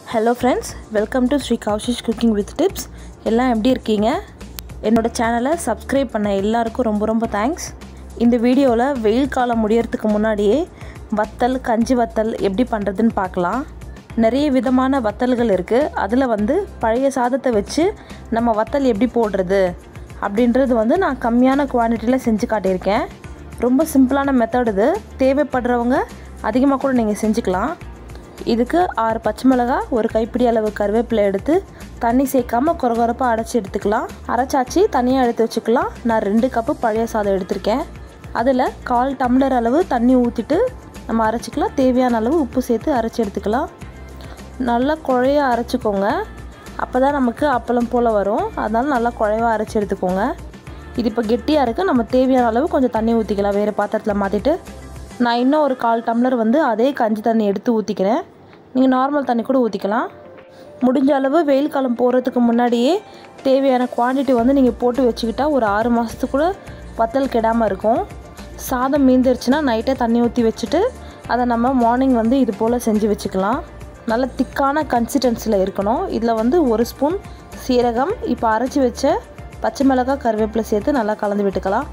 hello friends welcome to Shri Kaushish cooking with tips எல்லாம் எப்படி இருக்கீங்க என்னோட சேனலை சப்ஸ்கிரைப் பண்ண எல்லாருக்கும் ரொம்ப ரொம்ப தேங்க்ஸ் இந்த வீடியோவில் வெயில் காலம் முடியறதுக்கு முன்னாடியே வத்தல் கஞ்சி வத்தல் எப்படி பண்ணுறதுன்னு பார்க்கலாம் நிறைய விதமான வத்தல்கள் இருக்குது அதில் வந்து பழைய சாதத்தை வச்சு நம்ம வத்தல் எப்படி போடுறது அப்படின்றது வந்து நான் கம்மியான குவான்டிட்டியில் செஞ்சு காட்டியிருக்கேன் ரொம்ப சிம்பிளான மெத்தட் இது தேவைப்படுறவங்க அதிகமாக கூட நீங்கள் செஞ்சுக்கலாம் இதுக்கு ஆறு பச்சை மிளகாய் ஒரு கைப்பிடி அளவு கருவேப்பிலை எடுத்து தண்ணி சேர்க்காமல் குறகுறப்பாக அடைச்சி எடுத்துக்கலாம் அரைச்சாச்சி தனியாக எடுத்து வச்சுக்கலாம் நான் ரெண்டு கப்பு பழைய சாதம் எடுத்திருக்கேன் அதில் கால் டம்ளர் அளவு தண்ணி ஊற்றிட்டு நம்ம அரைச்சிக்கலாம் தேவையான அளவு உப்பு சேர்த்து அரைச்சி எடுத்துக்கலாம் நல்லா குழைய அரைச்சிக்கோங்க அப்போ தான் நமக்கு அப்பளம் போல் வரும் அதனால் நல்லா குழைவாக அரைச்சி எடுத்துக்கோங்க இது இப்போ கெட்டியாக இருக்குது நம்ம தேவையான அளவு கொஞ்சம் தண்ணி ஊற்றிக்கலாம் வேறு பாத்திரத்தில் மாற்றிட்டு நான் இன்னும் ஒரு கால் டம்ளர் வந்து அதே கஞ்சி தண்ணி எடுத்து ஊற்றிக்கிறேன் நீங்கள் நார்மல் தண்ணி கூட ஊற்றிக்கலாம் முடிஞ்ச அளவு வெயில் காலம் போகிறதுக்கு முன்னாடியே தேவையான குவான்டிட்டி வந்து நீங்கள் போட்டு வச்சுக்கிட்டா ஒரு ஆறு மாதத்துக்கு கூட வத்தல் கெடாமல் இருக்கும் சாதம் மீந்துருச்சுன்னா நைட்டே தண்ணி ஊற்றி வச்சுட்டு அதை நம்ம மார்னிங் வந்து இது போல் செஞ்சு வச்சுக்கலாம் நல்ல திக்கான கன்சிஸ்டன்சியில் இருக்கணும் இதில் வந்து ஒரு ஸ்பூன் சீரகம் இப்போ அரைச்சி வச்ச பச்சை மிளகாய் கருவேப்பிலை சேர்த்து நல்லா கலந்து விட்டுக்கலாம்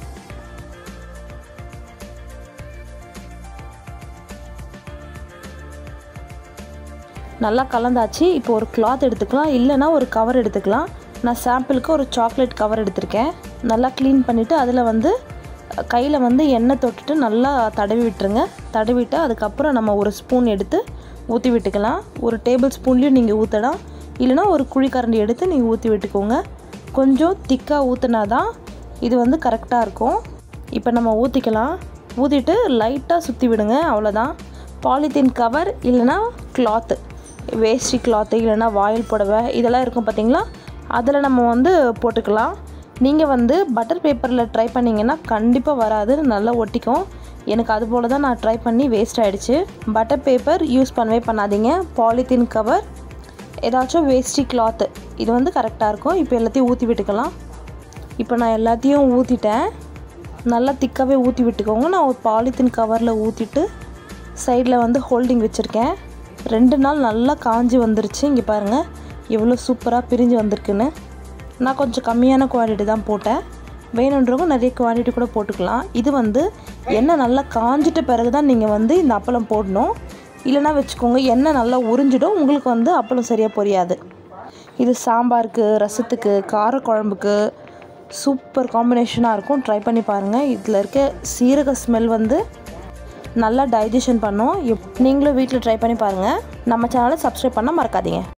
நல்லா கலந்தாச்சு இப்போ ஒரு கிளாத் எடுத்துக்கலாம் இல்லைனா ஒரு கவர் எடுத்துக்கலாம் நான் சாம்பிளுக்கு ஒரு சாக்லேட் கவர் எடுத்திருக்கேன் நல்லா க்ளீன் பண்ணிவிட்டு அதில் வந்து கையில் வந்து எண்ணெய் தொட்டுட்டு நல்லா தடவி விட்டுருங்க தடவிட்டு அதுக்கப்புறம் நம்ம ஒரு ஸ்பூன் எடுத்து ஊற்றி விட்டுக்கலாம் ஒரு டேபிள் ஸ்பூன்லேயும் நீங்கள் ஊற்றலாம் இல்லைனா ஒரு குழிக்கரண்டி எடுத்து நீங்கள் ஊற்றி விட்டுக்கோங்க கொஞ்சம் திக்காக ஊற்றினா தான் இது வந்து கரெக்டாக இருக்கும் இப்போ நம்ம ஊற்றிக்கலாம் ஊற்றிட்டு லைட்டாக சுற்றி விடுங்க அவ்வளோதான் பாலித்தீன் கவர் இல்லைனா கிளாத்து வேஷ்டி கிளாத்து இல்லைனா வாயில் புடவை இதெல்லாம் இருக்கும் பார்த்தீங்களா அதில் நம்ம வந்து போட்டுக்கலாம் நீங்கள் வந்து பட்டர் பேப்பரில் ட்ரை பண்ணிங்கன்னா கண்டிப்பாக வராது நல்லா ஒட்டிக்கும் எனக்கு அது போல் தான் நான் ட்ரை பண்ணி வேஸ்ட் ஆகிடுச்சு பட்டர் பேப்பர் யூஸ் பண்ணவே பண்ணாதீங்க பாலித்தீன் கவர் ஏதாச்சும் வேஸ்டி கிளாத்து இது வந்து கரெக்டாக இருக்கும் இப்போ எல்லாத்தையும் ஊற்றி விட்டுக்கலாம் இப்போ நான் எல்லாத்தையும் ஊற்றிட்டேன் நல்லா திக்காகவே ஊற்றி விட்டுக்கோங்க நான் ஒரு பாலித்தீன் கவரில் ஊற்றிட்டு சைடில் வந்து ஹோல்டிங் வச்சுருக்கேன் ரெண்டு நாள் நல்லா காஞ்சி வந்துருச்சு இங்கே பாருங்கள் எவ்வளோ சூப்பராக பிரிஞ்சு வந்திருக்குன்னு நான் கொஞ்சம் கம்மியான குவான்டிட்டி தான் போட்டேன் வேணுன்றவங்க நிறைய குவான்டிட்டி கூட போட்டுக்கலாம் இது வந்து எண்ணெய் நல்லா காஞ்சிட்ட பிறகு தான் நீங்கள் வந்து இந்த அப்பளம் போடணும் இல்லைனா வச்சுக்கோங்க எண்ணெய் நல்லா உறிஞ்சிடும் உங்களுக்கு வந்து அப்பளம் சரியாக பொரியாது இது சாம்பாருக்கு ரசத்துக்கு காரக்குழம்புக்கு சூப்பர் காம்பினேஷனாக இருக்கும் ட்ரை பண்ணி பாருங்கள் இதில் இருக்க சீரக ஸ்மெல் வந்து நல்லா டைஜஷன் பண்ணும் நீங்களும் வீட்டில் ட்ரை பண்ணி பாருங்கள் நம்ம சேனலை சப்ஸ்கிரைப் பண்ண மறக்காதீங்க